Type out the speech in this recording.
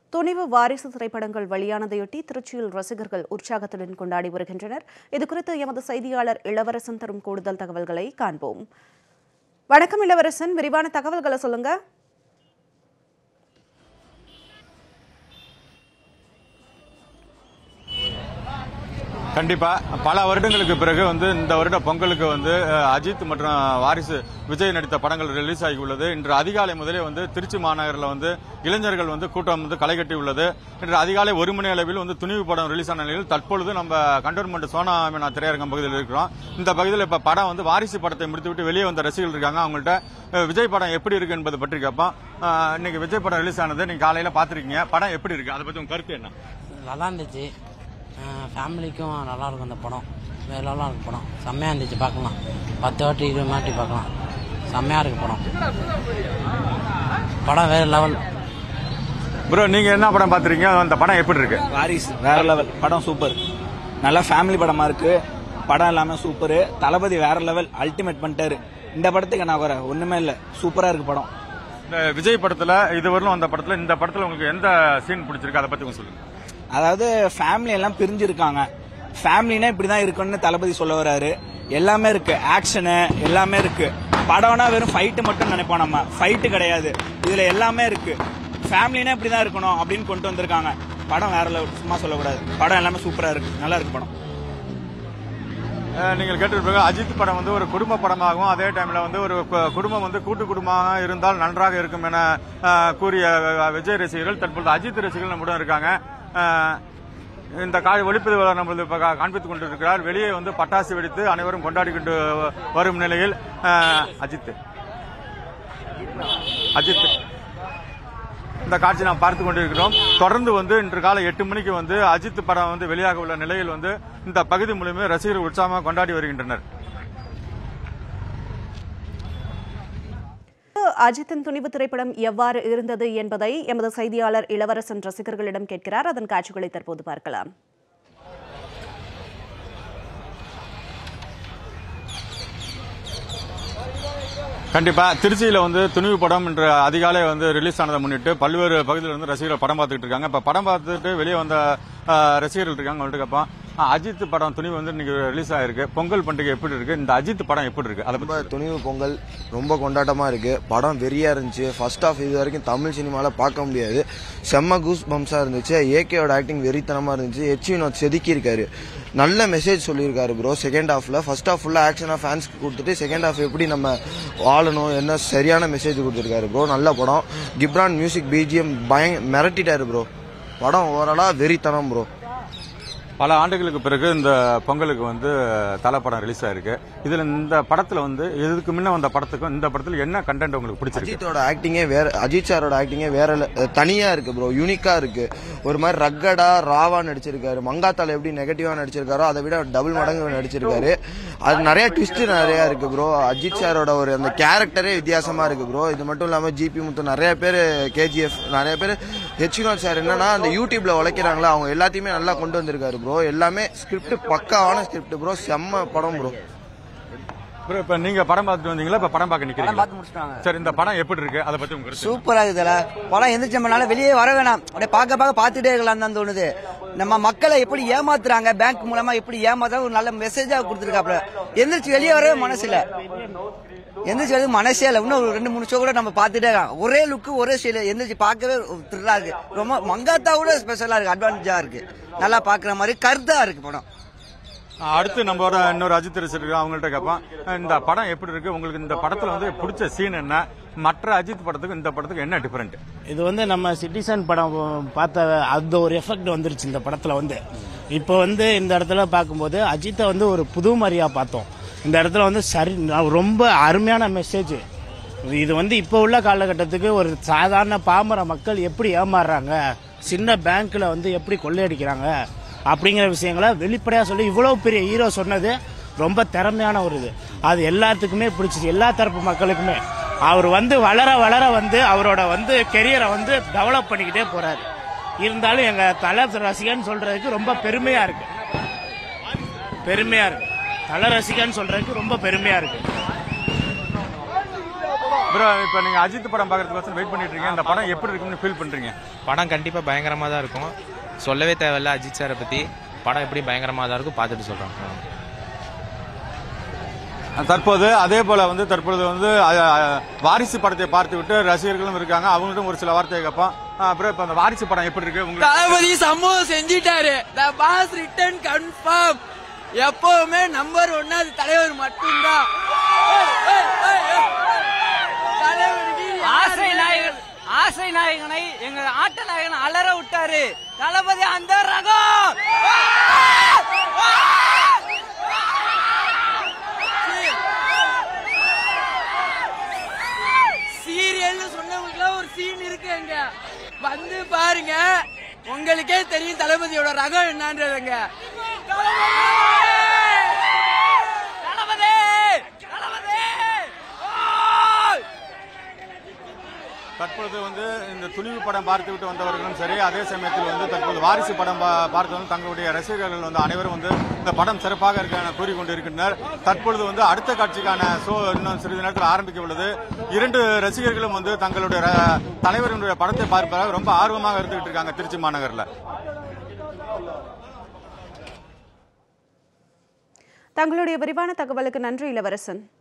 துணிவு வாரிசு திரைப்படங்கள் வெளியானதையொட்டி திருச்சியில் ரசிகர்கள் உற்சாகத்துடன் கொண்டாடி வருகின்றனர் இதுகுறித்து எமது செய்தியாளர் இளவரசன் தரும் கூடுதல் தகவல்களை காண்போம் வணக்கம் இளவரசன் விரிவான தகவல்களை சொல்லுங்க கண்டிப்பா பல வருடங்களுக்கு பிறகு வந்து இந்த வருட பொங்கலுக்கு வந்து அஹ், அஜித் மற்றும் வாரிசு விஜய் நடித்த படங்கள் ரிலீஸ் ஆகி உள்ளது இன்று அதிகாலை முதலே வந்து திருச்சி மாநகரில் வந்து இளைஞர்கள் வந்து கூட்டம் வந்து களை கட்டி உள்ளது இன்று அதிகாலை ஒரு மணி அளவில் வந்து துணிவு படம் ரிலீஸ் ஆன நிலையில் தற்பொழுது நம்ம கண்டோன்மெண்ட் சோனா மீனா திரையரங்கம் பகுதியில் இருக்கிறோம் இந்த பகுதியில் இப்ப படம் வந்து வாரிசு படத்தை முடித்துவிட்டு வெளியே வந்த ரசிகர்கள் இருக்காங்க அவங்கள்ட்ட அஹ், விஜய் படம் எப்படி இருக்கு என்பது பற்றி கேட்போம் அஹ், இன்னைக்கு விஜய் படம் ரிலீஸ் ஆனது நீங்க காலையில பாத்திருக்கீங்க படம் எப்படி இருக்கு அதை பத்தி உங்க கருத்து என்ன நல்லா இருந்துச்சு ஃபேமிலிக்கும் நல்லா இருக்கும் அந்த படம் வேற லெவலாக இருக்கு படம் செம்மையாக இருந்துச்சு பார்க்கலாம் பத்து வாட்டி இருபது வாட்டி பார்க்கலாம் செம்மையாக இருக்கு படம் படம் வேற லெவல் ப்ரோ நீங்க என்ன படம் பாத்திருக்கீங்க அந்த படம் எப்படி இருக்கு வாரிஸ் வேற லெவல் படம் சூப்பர் நல்லா ஃபேமிலி படமா இருக்கு படம் எல்லாமே சூப்பர் தளபதி வேற லெவல் அல்டிமேட் பண்ணிட்டாரு இந்த படத்துக்கு நான் வர ஒண்ணுமே இல்ல சூப்பரா இருக்கு படம் இந்த விஜய் படத்துல இதுவரையிலும் அந்த படத்துல இந்த படத்துல உங்களுக்கு எந்த சீன் பிடிச்சிருக்கு அதை பத்தி கொஞ்சம் சொல்லுங்க அதாவது ஃபேமிலி எல்லாம் பிரிஞ்சிருக்காங்க ஃபேமிலினா இப்படிதான் இருக்கும்னு தளபதி சொல்ல வராரு எல்லாமே இருக்கு ஆக்ஷனு எல்லாமே இருக்கு படம்னா வெறும் ஃபைட்டு மட்டும் நினைப்போம் நம்ம ஃபைட்டு கிடையாது இதுல எல்லாமே இருக்கு ஃபேமிலினா இப்படிதான் இருக்கணும் அப்படின்னு கொண்டு வந்திருக்காங்க படம் வேற லெவல் சும்மா சொல்லக்கூடாது படம் எல்லாமே சூப்பரா இருக்கு நல்லா இருக்கு படம் அஹ், நீங்கள் கேட்டிருப்பீங்க அஜித் படம் வந்து ஒரு குடும்ப படமாகவும் அதே டைம்ல வந்து ஒரு கு- குடும்பம் வந்து கூட்டு குடும்பமாக இருந்தால் நன்றாக இருக்கும் என அஹ், கூறிய அஹ், விஜய் ரசிகர்கள் தற்பொழுது அஜித் ரசிகர்கள் நம்முடன் இருக்காங்க அஹ், இந்த காய் ஒளிப்பதிவு நம்மளது இப்ப கா- காண்பித்துக் கொண்டிருக்கிறார் வெளியே வந்து பட்டாசு வெடித்து அனைவரும் கொண்டாடி கொண்டு வரும் நிலையில் அஹ், அஜித் அஜித் இந்த காட்சி நாம் பார்த்து கொண்டிருக்கிறோம் தொடர்ந்து வந்து இன்று காலை எட்டு மணிக்கு வந்து அஜித் படம் வந்து வெளியாக உள்ள நிலையில் வந்து இந்த பகுதி மூலமே ரசிகர்கள் உற்சாகமாக கொண்டாடி வருகின்றனர் அஜித்தின் துணிவு திரைப்படம் எவ்வாறு இருந்தது என்பதை எமது செய்தியாளர் இளவரசன் ரசிகர்களிடம் கேட்கிறார் அதன் காட்சிகளை தற்போது பார்க்கலாம் கண்டிப்பா திருச்சியில வந்து துணிவு படம் இன்று அதிகாலை வந்து ரிலீஸ் ஆனதை முன்னிட்டு பல்வேறு பகுதியில் இருந்து ரசிகர்கள் படம் பார்த்துட்டு இருக்காங்க இப்ப படம் பார்த்துட்டு வெளியே வந்த அஹ், ரசிகர்கள் இருக்காங்க அவங்கள்ட்ட கேட்போம் அஹ், அஜித் படம் துணிவு வந்து இன்னைக்கு ரிலீஸ் ஆயிருக்கு பொங்கல் பண்டிகை எப்படி இருக்கு இந்த அஜித் படம் எப்படி இருக்கு அதை ரொம்ப பத்தி துணிவு பொங்கல் ரொம்ப கொண்டாட்டமா இருக்கு படம் வெறியா இருந்துச்சு ஃபர்ஸ்ட் ஆஃப் இது வரைக்கும் தமிழ் சினிமால பார்க்க முடியாது செம்ம கூஸ் பம்ஸா இருந்துச்சு ஏகேவோட ஆக்டிங் வெறித்தனமா இருந்துச்சு எச் வினோத் செதுக்கி இருக்காரு நல்ல மெசேஜ் சொல்லியிருக்காரு ப்ரோ செகண்ட் ஹாஃப்ல ஃபர்ஸ்ட் ஹாஃப் ஃபுல்லா ஆக்ஷனா ஃபேன்ஸ்க்கு கொடுத்துட்டு செகண்ட் ஹாஃப் எப்படி நம்ம வாழணும் என்ன சரியான மெசேஜ் கொடுத்துருக்காரு ப்ரோ நல்ல படம் கிப்ரான் மியூசிக் பிஜிஎம் பய மிரட்டிட்டாரு ப்ரோ படம் ஓவராலா வெறித்தனம் ப்ரோ பல ஆண்டுகளுக்கு பிறகு இந்த பொங்கலுக்கு வந்து தலை படம் ரிலீஸ் ஆயிருக்கு இதுல இந்த படத்துல வந்து இதுக்கு முன்ன வந்த படத்துக்கும் இந்த படத்துல என்ன கண்டென்ட் உங்களுக்கு பிடிச்சிருக்கு அஜித்தோட ஆக்டிங்கே வேற அஜித் சாரோட ஆக்டிங்கே வேற le- அஹ் தனியா இருக்கு ப்ரோ யூனிக்கா இருக்கு ஒரு மாதிரி ரக்கடா ராவா நடிச்சிருக்காரு மங்காத்தால எப்படி நெகட்டிவா நடிச்சிருக்காரோ அதை விட டபுள் மடங்கு நடிச்சிருக்காரு அது நிறைய ட்விஸ்ட் நிறைய இருக்கு ப்ரோ அஜித் சாரோட ஒரு அந்த கேரக்டரே வித்தியாசமா இருக்கு ப்ரோ இது மட்டும் இல்லாம ஜிபி முத்து நிறைய பேர் கேஜிஎஃப் நிறைய பேர் ஹெச் வினோத் சார் என்னன்னா அந்த யூடியூப்ல உழைக்கிறாங்களா அவங்க எல்லாத்தையுமே நல்லா கொண்டு வந்திருக்காரு ப்ரோ எல்லாமே ஸ்கிரிப்ட் பக்காவான ஸ்கிரிப்ட் ப்ரோ செம்ம படம் ப்ரோ ப்ரோ இப்ப நீங்க படம் பார்த்துட்டு வந்தீங்களா இப்ப படம் பார்க்க நிக்கிறீங்களா பார்த்து முடிச்சிட்டாங்க சரி இந்த படம் எப்படி இருக்கு அதை பத்தி உங்க கருத்து சூப்பரா இருக்குதுல படம் எந்திரிச்ச பண்ணாலும் வெளியே வர வேணாம் அப்படியே பார்க்க பார்க்க பார்த்துட்டே இருக்கலாம் தான் தோணுது நம்ம மக்களை எப்படி ஏமாத்துறாங்க பேங்க் மூலமா எப்படி ஏமாத்துறாங்க ஒரு நல்ல மெசேஜா கொடுத்துருக்காப்ல எந்திரிச்சு வெளியே வரவே மனசு இல்ல எந்திரிச்சு வந்து மனசே இல்ல இன்னும் ஒரு ரெண்டு மூணு ஷோ கூட நம்ம பார்த்துட்டே இருக்கலாம் ஒரே லுக்கு ஒரே ஸ்டைல எந்திரிச்சு பார்க்கவே த்ரில்லா இருக்கு ரொம்ப மங்காத்தா கூட ஸ்பெஷலா இருக்கு அட்வான்டேஜா இருக்கு நல்லா பாக்குற மாதிரி கருத்தா இருக்கு படம் அடுத்து நம்மளோட இன்னொரு அஜித் ரசிகர் அவங்கள்ட்ட கேட்போம் இந்த படம் எப்படி இருக்கு உங்களுக்கு இந்த படத்துல வந்து பிடிச்ச சீன் என்ன மற்ற அஜித் படத்துக்கும் இந்த படத்துக்கும் என்ன டிஃபரெண்ட் இது வந்து நம்ம சிட்டிசன் படம் பார்த்த அந்த ஒரு எஃபெக்ட் வந்துருச்சு இந்த படத்துல வந்து இப்போ வந்து இந்த இடத்துல பார்க்கும்போது அஜித்தை வந்து ஒரு புது மாதிரியா பார்த்தோம் இந்த இடத்துல வந்து சரி ரொம்ப அருமையான மெசேஜ் இது வந்து இப்போ உள்ள காலகட்டத்துக்கு ஒரு சாதாரண பாமர மக்கள் எப்படி ஏமாறுறாங்க சின்ன பேங்க்ல வந்து எப்படி கொள்ளையடிக்கிறாங்க அப்படிங்கிற விஷயங்களை வெளிப்படையா சொல்லி இவ்வளவு பெரிய ஹீரோ சொன்னது ரொம்ப திறமையான ஒரு இது அது எல்லாத்துக்குமே பிடிச்சிச்சு எல்லா தரப்பு மக்களுக்குமே அவர் வந்து வளர வளர வந்து அவரோட வந்து கெரியரை வந்து டெவலப் பண்ணிக்கிட்டே போறாரு இருந்தாலும் எங்க தல ரசிகன் சொல்றதுக்கு ரொம்ப பெருமையா இருக்கு பெருமையா இருக்கு தல ரசிகன் சொல்றதுக்கு ரொம்ப பெருமையா இருக்கு இப்ப ப்ரோ இப்போ நீங்க அஜித் படம் பார்க்கறதுக்கு வெயிட் பண்ணிட்டு இருக்கீங்க இந்த படம் எப்படி இருக்குன்னு ஃபீல் பண்றீங்க படம் கண்டிப்பாக பயங்கரமாக தான் இருக்கும் சொல்லவே தேவையில்ல அஜித் சாரை பற்றி படம் எப்படி பயங்கரமாக தான் இருக்கும் பார்த்துட்டு சொல்கிறோம் தற்போது அதே போல வந்து தற்பொழுது வந்து அ, அ, வாரிசு படத்தை பார்த்து விட்டு ரசிகர்களும் இருக்காங்க அவங்களும் ஒரு சில வார்த்தையை கேட்போம் அப்புறம் இப்போ அந்த வாரிசு படம் எப்படி இருக்கு உங்களுக்கு தளபதி சம்பவம் செஞ்சிட்டாரு த பாஸ் ரிட்டர்ன் கன்ஃபார்ம் எப்பவுமே நம்பர் ஒன்னாது தலைவர் மட்டும்தான் ஆசை நாயகன் ஆசை நாயகனை எங்க ஆட்ட நாயகன் அலற விட்டாரு தளபதி அந்த ரகம் சீரியல்னு சொன்னவங்களுக்குலாம் ஒரு சீன் இருக்கு அங்க வந்து பாருங்க உங்களுக்கே தெரியும் தளபதியோட ரகம் என்னன்றதுங்க தளபதி தளபதி ஓய்! தற்பொழுது வந்து இந்த துணிவு படம் பார்த்து விட்டு வந்தவர்களும் சரி அதே சமயத்தில் வந்து தற்போது வாரிசு படம் பா- பார்த்து வந்து தங்களுடைய ரசிகர்கள் வந்து அனைவரும் வந்து இந்த படம் சிறப்பாக இருக்க என கூறிக்கொண்டிருக்கின்றனர் தற்பொழுது வந்து அடுத்த காட்சிக்கான ஷோ இன்னும் சிறிது நேரத்தில் ஆரம்பிக்க உள்ளது இரண்டு ரசிகர்களும் வந்து தங்களுடைய ர- தலைவருடைய படத்தை பார்ப்பதாக ரொம்ப ஆர்வமாக இருந்துகிட்டு இருக்காங்க திருச்சி மாநகரில் தங்களுடைய விரிவான தகவலுக்கு நன்றி இளவரசன்